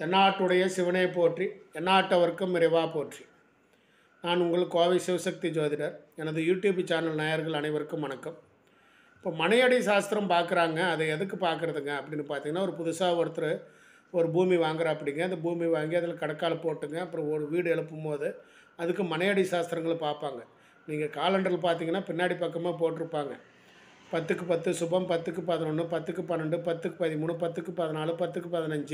தென்னாட்டுடைய சிவனை போற்றி எந்நாட்டவர்க்கும் இறைவா போற்றி நான் உங்கள் கோவை சிவசக்தி ஜோதிடர் எனது யூடியூப் சேனல் நேயர்கள் அனைவருக்கும் வணக்கம் இப்போ மனையடி சாஸ்திரம் பார்க்குறாங்க அதை எதுக்கு பார்க்குறதுங்க அப்படின்னு பார்த்தீங்கன்னா ஒரு புதுசாக ஒருத்தர் ஒரு பூமி வாங்குறாப்பிடிங்க அந்த பூமி வாங்கி அதில் கடக்கால போட்டுங்க அப்புறம் ஒரு வீடு எழுப்பும் போது அதுக்கு மனையடி சாஸ்திரங்களை பார்ப்பாங்க நீங்கள் காலண்டரில் பார்த்தீங்கன்னா பின்னாடி பக்கமாக போட்டிருப்பாங்க பத்துக்கு பத்து சுபம் பத்துக்கு பதினொன்று பத்துக்கு பன்னெண்டு பத்துக்கு பதிமூணு பத்துக்கு பதினாலு பத்துக்கு பதினஞ்சு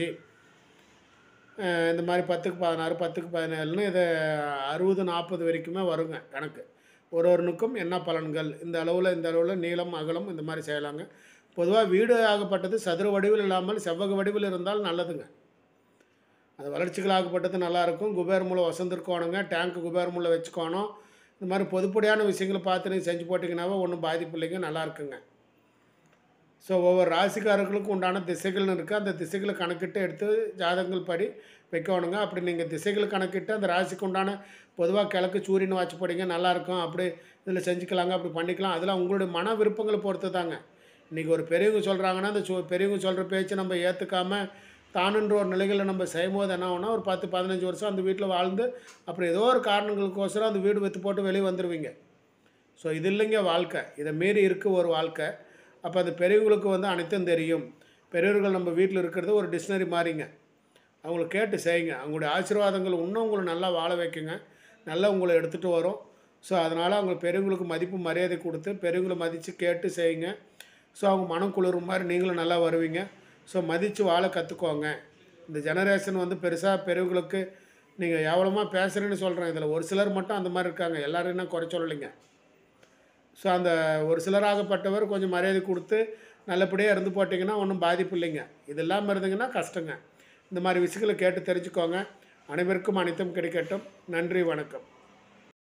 அஹ் இந்த மாதிரி பத்துக்கு பதினாறு பத்துக்கு பதினேழுன்னு இதை அறுபது நாற்பது வரைக்குமே வருங்க கணக்கு ஒரு ஒருனுக்கும் என்ன பலன்கள் இந்த அளவில் இந்த அளவில் நீளம் அகலம் இந்த மாதிரி செய்யலாங்க பொதுவாக வீடு ஆகப்பட்டது சதுர வடிவில் இல்லாமல் செவ்வக வடிவில் இருந்தால் நல்லதுங்க அது வளர்ச்சிகள் ஆகப்பட்டது நல்லாயிருக்கும் குபேர் மூலம் வசந்திருக்கோணுங்க டேங்க்கு குபேர் மூலம் வச்சுக்கோணும் இந்த மாதிரி பொதுப்படியான விஷயங்களை பார்த்து நீங்கள் செஞ்சு போட்டிங்கனாவே ஒன்றும் பாதிப்பு இல்லைங்க நல்லா இருக்குங்க ஸோ ஒவ்வொரு ராசிக்காரர்களுக்கும் உண்டான திசைகள்னு இருக்குது அந்த திசைகளை கணக்கிட்டு எடுத்து ஜாதகங்கள் படி வைக்கணுங்க அப்படி நீங்கள் திசைகள் கணக்கிட்டு அந்த ராசிக்கு உண்டான பொதுவாக கிழக்கு சூரியன் வாட்சி போடிங்க நல்லாயிருக்கும் அப்படி இதில் செஞ்சுக்கலாங்க அப்படி பண்ணிக்கலாம் அதெல்லாம் உங்களுடைய மன விருப்பங்களை பொறுத்து தாங்க இன்றைக்கி ஒரு பெரியவங்க சொல்கிறாங்கன்னா அந்த சொ பெரியவங்க சொல்கிற பேச்சு நம்ம ஏற்றுக்காம தானுன்ற ஒரு நிலைகளில் நம்ம செய்யும்போது என்ன ஆகும்னா ஒரு பத்து பதினஞ்சு வருஷம் அந்த வீட்டில் வாழ்ந்து அப்புறம் ஏதோ ஒரு காரணங்களுக்கோசரம் அந்த வீடு விற்று போட்டு வெளியே வந்துடுவீங்க ஸோ இது இல்லைங்க வாழ்க்கை இதை மீறி இருக்குது ஒரு வாழ்க்கை அப்போ அந்த பெரியவங்களுக்கு வந்து அனைத்தும் தெரியும் பெரியவர்கள் நம்ம வீட்டில் இருக்கிறது ஒரு டிக்ஷனரி மாதிரிங்க அவங்கள கேட்டு செய்யுங்க அவங்களுடைய ஆசீர்வாதங்கள் இன்னும் உங்களை நல்லா வாழ வைக்குங்க நல்லா உங்களை எடுத்துகிட்டு வரும் ஸோ அதனால் அவங்க பெரியவங்களுக்கு மதிப்பு மரியாதை கொடுத்து பெரியவங்களை மதித்து கேட்டு செய்யுங்க ஸோ அவங்க மனம் குளிரும் மாதிரி நீங்களும் நல்லா வருவீங்க ஸோ மதித்து வாழ கற்றுக்கோங்க இந்த ஜெனரேஷன் வந்து பெருசாக பெரியவங்களுக்கு நீங்கள் எவ்வளோமா பேசுகிறேன்னு சொல்கிறேன் இதில் ஒரு சிலர் மட்டும் அந்த மாதிரி இருக்காங்க எல்லோரும் என்ன குறை சொல்லலைங்க ஸோ அந்த ஒரு சிலராகப்பட்டவர் கொஞ்சம் மரியாதை கொடுத்து நல்லபடியாக இருந்து போட்டிங்கன்னா ஒன்றும் பாதிப்பு இல்லைங்க இது இல்லாமல் இருந்தீங்கன்னா கஷ்டங்க இந்த மாதிரி விஷயங்களை கேட்டு தெரிஞ்சுக்கோங்க அனைவருக்கும் அனைத்தும் கிடைக்கட்டும் நன்றி வணக்கம்